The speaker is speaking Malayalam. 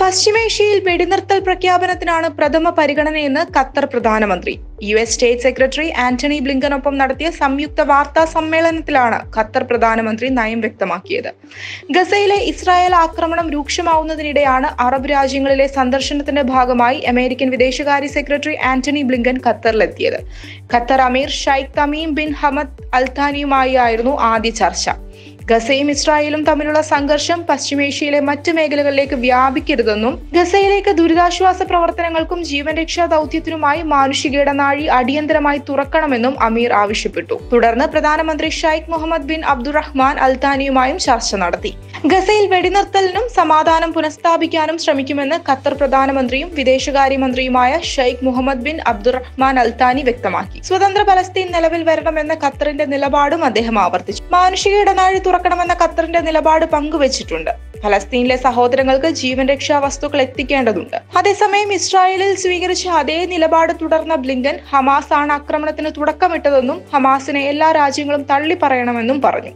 പശ്ചിമേഷ്യയിൽ വെടിനിർത്തൽ പ്രഖ്യാപനത്തിനാണ് പ്രഥമ പരിഗണനയെന്ന് ഖത്തർ പ്രധാനമന്ത്രി U S state secretary Antony ബ്ലിങ്കനൊപ്പം നടത്തിയ സംയുക്ത വാർത്താ സമ്മേളനത്തിലാണ് ഖത്തർ പ്രധാനമന്ത്രി നയം വ്യക്തമാക്കിയത് ഗസയിലെ ഇസ്രായേൽ ആക്രമണം രൂക്ഷമാവുന്നതിനിടെയാണ് അറബ് രാജ്യങ്ങളിലെ സന്ദർശനത്തിന്റെ ഭാഗമായി അമേരിക്കൻ വിദേശകാര്യ സെക്രട്ടറി ആന്റണി ബ്ലിങ്കൻ ഖത്തറിലെത്തിയത് ഖത്തർ അമീർ ഷൈഖ് തമീം ബിൻ ഹമദ് അൽത്താനിയുമായി ആയിരുന്നു ആദ്യ ചർച്ച ഗസയും ഇസ്രായേലും തമ്മിലുള്ള സംഘർഷം പശ്ചിമേഷ്യയിലെ മറ്റ് മേഖലകളിലേക്ക് വ്യാപിക്കരുതെന്നും ഗസയിലേക്ക് ദുരിതാശ്വാസ പ്രവർത്തനങ്ങൾക്കും ജീവൻ രക്ഷാ ദൗത്യത്തിനുമായി മാനുഷിക ഇടനാഴി അടിയന്തരമായി തുറക്കണമെന്നും അമീർ ആവശ്യപ്പെട്ടു തുടർന്ന് പ്രധാനമന്ത്രി ഷൈഖ് മുഹമ്മദ് ബിൻ അബ്ദുറഹ്മാൻ അൽത്താനിയുമായും ചർച്ച നടത്തി ഗസയിൽ വെടിനിർത്തലിനും സമാധാനം പുനഃസ്ഥാപിക്കാനും ശ്രമിക്കുമെന്ന് ഖത്തർ പ്രധാനമന്ത്രിയും വിദേശകാര്യമന്ത്രിയുമായ Sheikh Muhammad bin Abdurrahman Al Thani വ്യക്തമാക്കി സ്വതന്ത്ര പലസ്തീൻ നിലവിൽ വരണമെന്ന ഖത്തറിന്റെ നിലപാടും അദ്ദേഹം ആവർത്തിച്ചു മാനുഷിക ഇടനാഴി തുറക്കണമെന്ന ഖത്തറിന്റെ നിലപാട് പങ്കുവച്ചിട്ടുണ്ട് ഫലസ്തീനിലെ സഹോദരങ്ങൾക്ക് ജീവൻ രക്ഷാ വസ്തുക്കൾ എത്തിക്കേണ്ടതുണ്ട് അതേസമയം ഇസ്രായേലിൽ സ്വീകരിച്ച അതേ നിലപാട് തുടർന്ന ബ്ലിങ്കൻ ഹമാസ് ആണ് ആക്രമണത്തിന് തുടക്കമിട്ടതെന്നും ഹമാസിനെ എല്ലാ രാജ്യങ്ങളും തള്ളി പറയണമെന്നും പറഞ്ഞു